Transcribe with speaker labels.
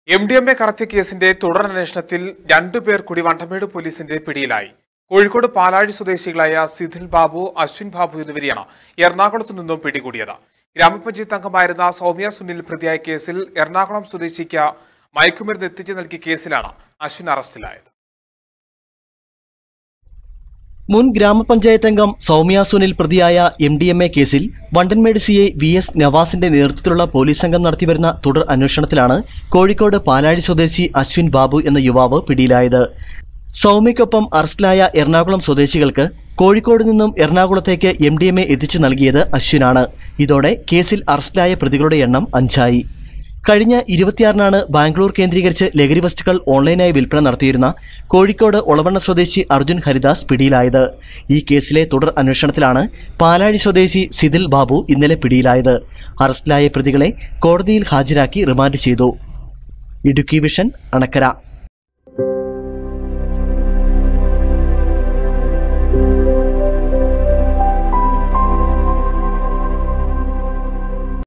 Speaker 1: M D M A കടത്തിയ കേസിന്റെ തുടരന്വേഷണത്തിൽ രണ്ടുപേർ കൂടി വണ്ടമേട് പോലീസിന്റെ പിടിയിലായി കോഴിക്കോട് പാലാഴി സ്വദേശികളായ സിഥിൽ ബാബു അശ്വിൻ ബാബു എന്നിവരെയാണ് എറണാകുളത്തു നിന്നും പിടികൂടിയത് ഗ്രാമപഞ്ചായത്ത് അംഗമായിരുന്ന സൗമ്യ സുനിൽ പ്രതിയായ കേസിൽ എറണാകുളം സ്വദേശിക്ക് മയക്കുമരുന്ന് എത്തിച്ചു നൽകിയ കേസിലാണ് അശ്വിൻ അറസ്റ്റിലായത്
Speaker 2: മുൻ ഗ്രാമപഞ്ചായത്ത് അംഗം സൗമ്യ സുനിൽ പ്രതിയായ എം ഡി എം എ കേസിൽ Vandanmedu C I V S നവാസിന്റെ നേതൃത്വത്തിലുള്ള പോലീസ് സംഘം നടത്തിവരുന്ന തുടർ അന്വേഷണത്തിലാണ് കോഴിക്കോട് പാലാഴി സ്വദേശി അശ്വിൻ ബാബു എന്ന യുവാവ് പിടിയിലായത് സൗമ്യയ്ക്കൊപ്പം അറസ്റ്റിലായ എറണാകുളം സ്വദേശികൾക്ക് കോഴിക്കോട് നിന്നും എറണാകുളത്തേക്ക് എം ഡി എം എ എത്തിച്ചു നൽകിയത് അശ്വിനാണ് ഇതോടെ കേസിൽ അറസ്റ്റിലായ പ്രതികളുടെ എണ്ണം അഞ്ചായി കഴിഞ്ഞ ഇരുപത്തിയാറിനാണ് ബാംഗ്ലൂർ കേന്ദ്രീകരിച്ച് ലഹരി വസ്തുക്കൾ ഓൺലൈനായി വിൽപ്പന നടത്തിയിരുന്ന കോഴിക്കോട് ഒളവണ്ണ സ്വദേശി അർജുൻ ഹരിദാസ് പിടിയിലായത് ഈ കേസിലെ തുടർ അന്വേഷണത്തിലാണ് പാലാഴി സ്വദേശി സിദിൽ ബാബു ഇന്നലെ പിടിയിലായത് അറസ്റ്റിലായ പ്രതികളെ കോടതിയിൽ ഹാജരാക്കി റിമാൻഡ് ചെയ്തു ഇടുക്കി വിഷൻ അണക്കര